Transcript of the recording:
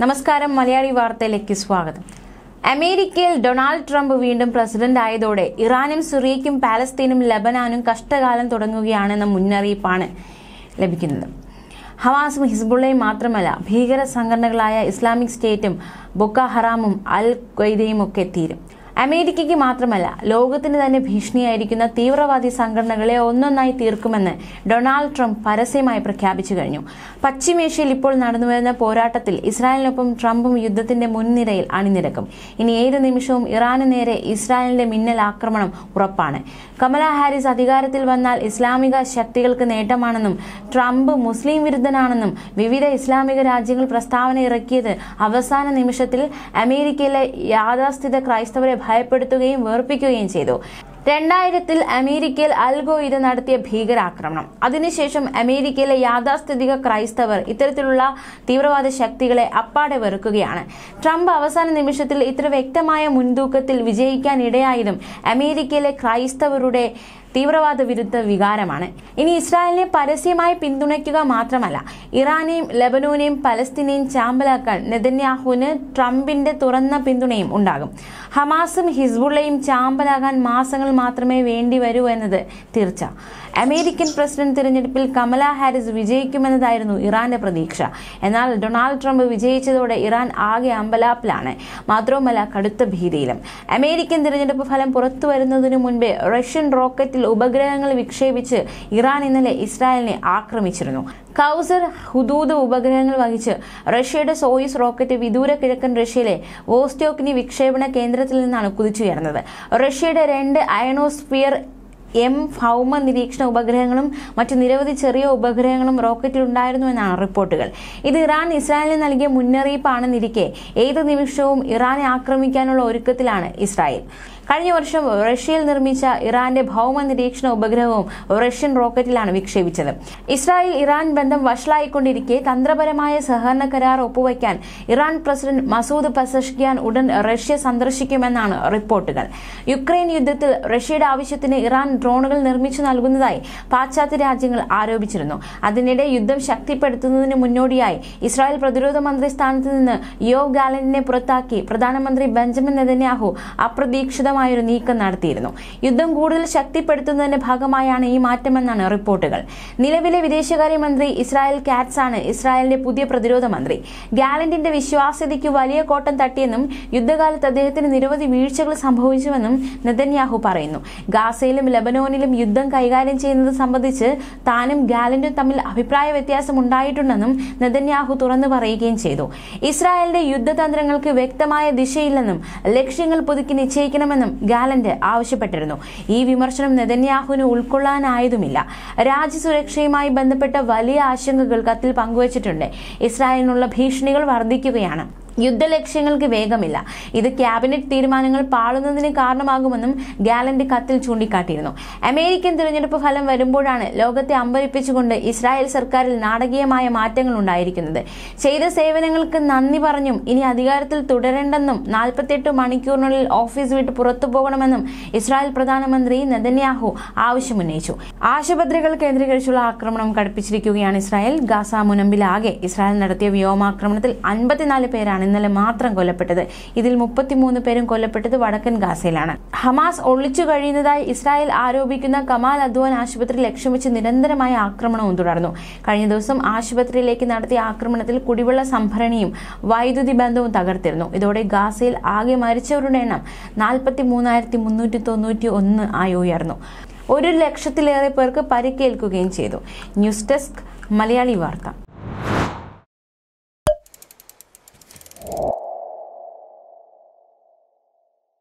നമസ്കാരം മലയാളി വാർത്തയിലേക്ക് സ്വാഗതം അമേരിക്കയിൽ ഡൊണാൾഡ് ട്രംപ് വീണ്ടും പ്രസിഡന്റ് ആയതോടെ ഇറാനും സിറിയയ്ക്കും പാലസ്തീനും ലബനാനും കഷ്ടകാലം തുടങ്ങുകയാണെന്ന മുന്നറിയിപ്പാണ് ലഭിക്കുന്നത് ഹമാസും ഹിസ്ബുള്ളയും മാത്രമല്ല ഭീകര സംഘടനകളായ ഇസ്ലാമിക് സ്റ്റേറ്റും ബൊക്ക ഹറാമും അൽ ഖ്വയ്ദയും ഒക്കെ തീരും അമേരിക്കയ്ക്ക് മാത്രമല്ല ലോകത്തിന് തന്നെ ഭീഷണിയായിരിക്കുന്ന തീവ്രവാദി സംഘടനകളെ ഒന്നൊന്നായി തീർക്കുമെന്ന് ഡൊണാൾഡ് ട്രംപ് പരസ്യമായി പ്രഖ്യാപിച്ചു കഴിഞ്ഞു പശ്ചിമേഷ്യയിൽ ഇപ്പോൾ നടന്നുവരുന്ന പോരാട്ടത്തിൽ ഇസ്രായേലിനൊപ്പം ട്രംപും യുദ്ധത്തിന്റെ മുൻനിരയിൽ അണിനിരക്കും ഇനി ഏത് നിമിഷവും ഇറാന് നേരെ ഇസ്രായേലിന്റെ മിന്നൽ ആക്രമണം ഉറപ്പാണ് കമല ഹാരിസ് അധികാരത്തിൽ വന്നാൽ ഇസ്ലാമിക ശക്തികൾക്ക് നേട്ടമാണെന്നും ട്രംപ് മുസ്ലിം വിരുദ്ധനാണെന്നും വിവിധ ഇസ്ലാമിക രാജ്യങ്ങൾ പ്രസ്താവന ഇറക്കിയത് അവസാന നിമിഷത്തിൽ അമേരിക്കയിലെ യാഥാസ്ഥിത ക്രൈസ്തവരെ ഭയപ്പെടുത്തുകയും വേർപ്പിക്കുകയും ചെയ്തു രണ്ടായിരത്തിൽ അമേരിക്കയിൽ അൽഗോയിദ നടത്തിയ ഭീകരാക്രമണം അതിനുശേഷം അമേരിക്കയിലെ യാഥാസ്ഥിതിക ക്രൈസ്തവർ ഇത്തരത്തിലുള്ള തീവ്രവാദ ശക്തികളെ അപ്പാടെ വെറുക്കുകയാണ് ട്രംപ് അവസാന നിമിഷത്തിൽ ഇത്ര വ്യക്തമായ മുൻതൂക്കത്തിൽ വിജയിക്കാൻ ഇടയായതും അമേരിക്കയിലെ ക്രൈസ്തവരുടെ തീവ്രവാദ വിരുദ്ധ വികാരമാണ് ഇനി ഇസ്രായേലിനെ പരസ്യമായി പിന്തുണയ്ക്കുക മാത്രമല്ല ഇറാനെയും ലബനൂനെയും പലസ്തീനെയും ചാമ്പലാക്കാൻ നെതന്യാഹുവിന് ട്രംപിന്റെ തുറന്ന പിന്തുണയും ഉണ്ടാകും ഹമാസും ഹിസ്ബുള്ളയും ചാമ്പലാകാൻ മാസങ്ങൾ മാത്രമേ വേണ്ടി വരൂ എന്നത് തീർച്ച അമേരിക്കൻ പ്രസിഡന്റ് തിരഞ്ഞെടുപ്പിൽ കമല ഹാരിസ് വിജയിക്കുമെന്നതായിരുന്നു ഇറാന്റെ പ്രതീക്ഷ എന്നാൽ ഡൊണാൾഡ് ട്രംപ് വിജയിച്ചതോടെ ഇറാൻ ആകെ അമ്പലാപ്പിലാണ് മാത്രവുമല്ല കടുത്ത ഭീതിയിലും അമേരിക്കൻ തിരഞ്ഞെടുപ്പ് ഫലം പുറത്തു വരുന്നതിനു മുൻപേ റഷ്യൻ റോക്കറ്റിൽ ഉപഗ്രഹങ്ങൾ വിക്ഷേപിച്ച് ഇറാൻ ഇന്നലെ ഇസ്രായേലിനെ ആക്രമിച്ചിരുന്നു കൗസർ ഹുദൂദ് ഉപഗ്രഹങ്ങൾ വഹിച്ച് റഷ്യയുടെ സോയിസ് റോക്കറ്റ് വിദൂര കിഴക്കൻ റഷ്യയിലെ വോസ്റ്റോക്കിനി വിക്ഷേപണ കേന്ദ്രത്തിൽ നിന്നാണ് കുതിച്ചുയർന്നത് റഷ്യയുടെ രണ്ട് അയണോസ്ഫിയർ എം ഭൗമ നിരീക്ഷണ ഉപഗ്രഹങ്ങളും മറ്റു നിരവധി ചെറിയ ഉപഗ്രഹങ്ങളും റോക്കറ്റിലുണ്ടായിരുന്നുവെന്നാണ് റിപ്പോർട്ടുകൾ ഇത് ഇറാൻ ഇസ്രായേലിന് നൽകിയ മുന്നറിയിപ്പാണെന്നിരിക്കെ ഏത് നിമിഷവും ഇറാനെ ആക്രമിക്കാനുള്ള ഒരുക്കത്തിലാണ് ഇസ്രായേൽ കഴിഞ്ഞ വർഷം റഷ്യയിൽ നിർമ്മിച്ച ഇറാന്റെ ഭൗമ നിരീക്ഷണ ഉപഗ്രഹവും റഷ്യൻ റോക്കറ്റിലാണ് വിക്ഷേപിച്ചത് ഇസ്രായേൽ ഇറാൻ ബന്ധം വഷളായിക്കൊണ്ടിരിക്കെ തന്ത്രപരമായ സഹകരണ കരാർ ഒപ്പുവയ്ക്കാൻ ഇറാൻ പ്രസിഡന്റ് മസൂദ് പസഷ്കിയാൻ ഉടൻ റഷ്യ സന്ദർശിക്കുമെന്നാണ് റിപ്പോർട്ടുകൾ യുക്രൈൻ യുദ്ധത്തിൽ റഷ്യയുടെ ആവശ്യത്തിന് ഇറാൻ ഡ്രോണുകൾ നിർമ്മിച്ചു നൽകുന്നതായി പാശ്ചാത്യ രാജ്യങ്ങൾ ആരോപിച്ചിരുന്നു അതിനിടെ യുദ്ധം ശക്തിപ്പെടുത്തുന്നതിന് മുന്നോടിയായി ഇസ്രായേൽ പ്രതിരോധ മന്ത്രി സ്ഥാനത്ത് നിന്ന് യോ ഗാലന്റിനെ പുറത്താക്കി പ്രധാനമന്ത്രി ബെഞ്ചമിൻ നെതന്യാഹു അപ്രതീക്ഷിതമായൊരു നീക്കം നടത്തിയിരുന്നു യുദ്ധം കൂടുതൽ ശക്തിപ്പെടുത്തുന്നതിന്റെ ഭാഗമായാണ് ഈ മാറ്റമെന്നാണ് റിപ്പോർട്ടുകൾ നിലവിലെ വിദേശകാര്യമന്ത്രി ഇസ്രായേൽ കാറ്റ്സ് ആണ് ഇസ്രായേലിന്റെ പുതിയ പ്രതിരോധ മന്ത്രി ഗാലന്റിന്റെ വിശ്വാസ്യതയ്ക്ക് വലിയ കോട്ടം തട്ടിയെന്നും യുദ്ധകാലത്ത് അദ്ദേഹത്തിന് നിരവധി വീഴ്ചകൾ സംഭവിച്ചുവെന്നും നെതന്യാഹു പറയുന്നു ഗാസയിലും ലബനോനിലും യുദ്ധം കൈകാര്യം ചെയ്യുന്നത് സംബന്ധിച്ച് താനും ഗാലന്റും തമ്മിൽ അഭിപ്രായ വ്യത്യാസം ഉണ്ടായിട്ടുണ്ടെന്നും നെതന്യാഹു തുറന്നു പറയുകയും ചെയ്തു ഇസ്രായേലിന്റെ യുദ്ധതന്ത്രങ്ങൾക്ക് വ്യക്തമായ ദിശയില്ലെന്നും ലക്ഷ്യങ്ങൾ പുതുക്കി നിശ്ചയിക്കണമെന്നും ഗാലന്റ് ആവശ്യപ്പെട്ടിരുന്നു ഈ വിമർശനം നെതന്യാഹുവിന് ഉൾക്കൊള്ളാനായതുമില്ല രാജ്യസുരക്ഷയുമായി ബന്ധപ്പെട്ട വലിയ ആശങ്കകൾ കത്തിൽ പങ്കുവച്ചിട്ടുണ്ട് ഇസ്രായേലിനുള്ള ഭീഷണികൾ വർദ്ധിക്കുകയാണ് യുദ്ധലക്ഷ്യങ്ങൾക്ക് വേഗമില്ല ഇത് ക്യാബിനറ്റ് തീരുമാനങ്ങൾ പാളുന്നതിന് കാരണമാകുമെന്നും ഗാലന്റ് കത്തിൽ ചൂണ്ടിക്കാട്ടിയിരുന്നു അമേരിക്കൻ തിരഞ്ഞെടുപ്പ് ഫലം വരുമ്പോഴാണ് ലോകത്തെ അമ്പരിപ്പിച്ചുകൊണ്ട് ഇസ്രായേൽ സർക്കാരിൽ നാടകീയമായ മാറ്റങ്ങൾ ഉണ്ടായിരിക്കുന്നത് ചെയ്ത സേവനങ്ങൾക്ക് നന്ദി പറഞ്ഞും ഇനി അധികാരത്തിൽ തുടരണ്ടെന്നും നാൽപ്പത്തെട്ട് മണിക്കൂറിനുള്ളിൽ ഓഫീസ് വിട്ട് പുറത്തു പോകണമെന്നും ഇസ്രായേൽ പ്രധാനമന്ത്രി നെതന്യാഹു ആവശ്യമുന്നയിച്ചു ആശുപത്രികൾ കേന്ദ്രീകരിച്ചുള്ള ആക്രമണം കടുപ്പിച്ചിരിക്കുകയാണ് ഇസ്രായേൽ ഗാസ മുനമ്പിലാകെ ഇസ്രായേൽ നടത്തിയ വ്യോമാക്രമണത്തിൽ അൻപത്തിനാല് പേരാണ് ഇന്നലെ മാത്രം കൊല്ലപ്പെട്ടത് ഇതിൽ മുപ്പത്തിമൂന്ന് പേരും കൊല്ലപ്പെട്ടത് വടക്കൻ ഗാസയിലാണ് ഹമാസ് ഒളിച്ചു കഴിയുന്നതായി ഇസ്രായേൽ ആരോപിക്കുന്ന കമാൽ അദ്വാൻ ആശുപത്രി ലക്ഷ്യം വെച്ച് നിരന്തരമായ ആക്രമണവും തുടർന്നു കഴിഞ്ഞ ദിവസം ആശുപത്രിയിലേക്ക് നടത്തിയ ആക്രമണത്തിൽ കുടിവെള്ള സംഭരണിയും വൈദ്യുതി ബന്ധവും തകർത്തിരുന്നു ഇതോടെ ഗാസയിൽ ആകെ മരിച്ചവരുടെ എണ്ണം നാൽപ്പത്തി മൂന്നായിരത്തി മുന്നൂറ്റി തൊണ്ണൂറ്റി ഒന്ന് ആയി ഉയർന്നു ഒരു ലക്ഷത്തിലേറെ പേർക്ക് പരിക്കേൽക്കുകയും ചെയ്തു ന്യൂസ് ഡെസ്ക് മലയാളി വാർത്ത